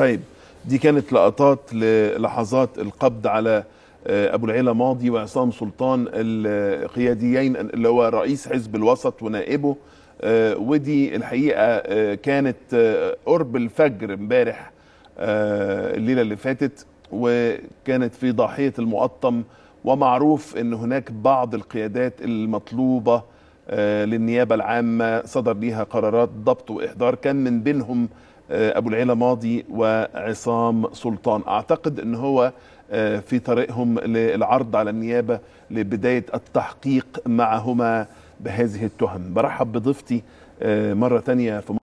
طيب دي كانت لقطات للحظات القبض على آه، ابو العيله ماضي وعصام سلطان القياديين اللي هو رئيس حزب الوسط ونائبه آه، ودي الحقيقه آه، كانت آه، قرب الفجر امبارح آه، الليله اللي فاتت وكانت في ضاحيه المقطم ومعروف ان هناك بعض القيادات المطلوبه آه، للنيابه العامه صدر ليها قرارات ضبط واحضار كان من بينهم آه، ابو العيله ماضي وعصام سلطان اعتقد ان هو آه، في طريقهم للعرض على النيابه لبدايه التحقيق معهما بهذه التهم برحب بضيفتي آه، مره تانية في